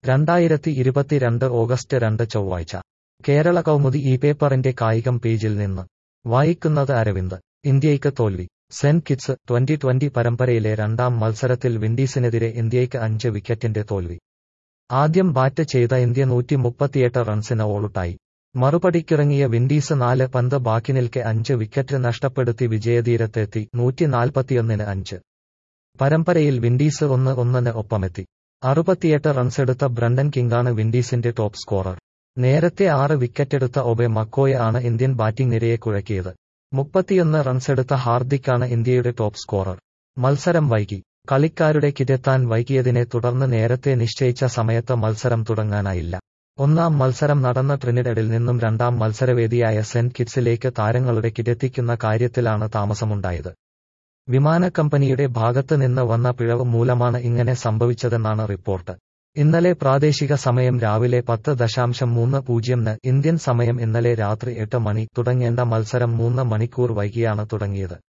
രണ്ടായിരത്തി ഇരുപത്തിരണ്ട് ഓഗസ്റ്റ് രണ്ട് ചൊവ്വാഴ്ച കേരള കൗമുദി ഈ പേപ്പറിന്റെ കായികം പേജിൽ നിന്ന് വായിക്കുന്നത് അരവിന്ദ് ഇന്ത്യയ്ക്ക് തോൽവി സെന്റ് കിറ്റ്സ് ട്വന്റി ട്വന്റി പരമ്പരയിലെ രണ്ടാം മത്സരത്തിൽ വിൻഡീസിനെതിരെ ഇന്ത്യയ്ക്ക് അഞ്ച് വിക്കറ്റിന്റെ തോൽവി ആദ്യം ബാറ്റ് ചെയ്ത ഇന്ത്യ നൂറ്റി മുപ്പത്തിയെട്ട് റൺസിന് ഓളുട്ടായി മറുപടിക്കിറങ്ങിയ വിൻഡീസ് നാല് പന്ത് ബാക്കി നിൽക്കെ അഞ്ച് വിക്കറ്റ് നഷ്ടപ്പെടുത്തി വിജയതീരത്തെത്തി നൂറ്റി നാൽപ്പത്തിയൊന്നിന് അഞ്ച് പരമ്പരയിൽ വിൻഡീസ് ഒന്ന് ഒന്നിന് ഒപ്പമെത്തി അറുപത്തിയെട്ട് റൺസെടുത്ത ബ്രണ്ടൻ കിങ്ങാണ് വിൻഡീസിന്റെ ടോപ്പ് സ്കോറർ നേരത്തെ ആറ് വിക്കറ്റെടുത്ത ഒബെ മക്കോയ ആണ് ഇന്ത്യൻ ബാറ്റിംഗ് നിരയെ കുഴക്കിയത് മുപ്പത്തിയൊന്ന് റൺസെടുത്ത ഹാർദിക്കാണ് ഇന്ത്യയുടെ ടോപ്പ് സ്കോറർ മത്സരം വൈകി കളിക്കാരുടെ കിടെത്താൻ വൈകിയതിനെ തുടർന്ന് നേരത്തെ നിശ്ചയിച്ച സമയത്ത് മത്സരം തുടങ്ങാനായില്ല ഒന്നാം മത്സരം നടന്ന ട്രിനിഡഡിൽ നിന്നും രണ്ടാം മത്സരവേദിയായ സെന്റ് കിറ്റ്സിലേക്ക് താരങ്ങളുടെ കിടെത്തിക്കുന്ന കാര്യത്തിലാണ് താമസമുണ്ടായത് വിമാനക്കമ്പനിയുടെ ഭാഗത്ത് നിന്ന് വന്ന പിഴവ് മൂലമാണ് ഇങ്ങനെ സംഭവിച്ചതെന്നാണ് റിപ്പോർട്ട് ഇന്നലെ പ്രാദേശിക സമയം രാവിലെ പത്ത് ദശാംശം മൂന്ന് പൂജ്യംന് ഇന്ത്യൻ സമയം ഇന്നലെ രാത്രി എട്ട് മണി തുടങ്ങേണ്ട മത്സരം മൂന്ന് മണിക്കൂർ വൈകിയാണ് തുടങ്ങിയത്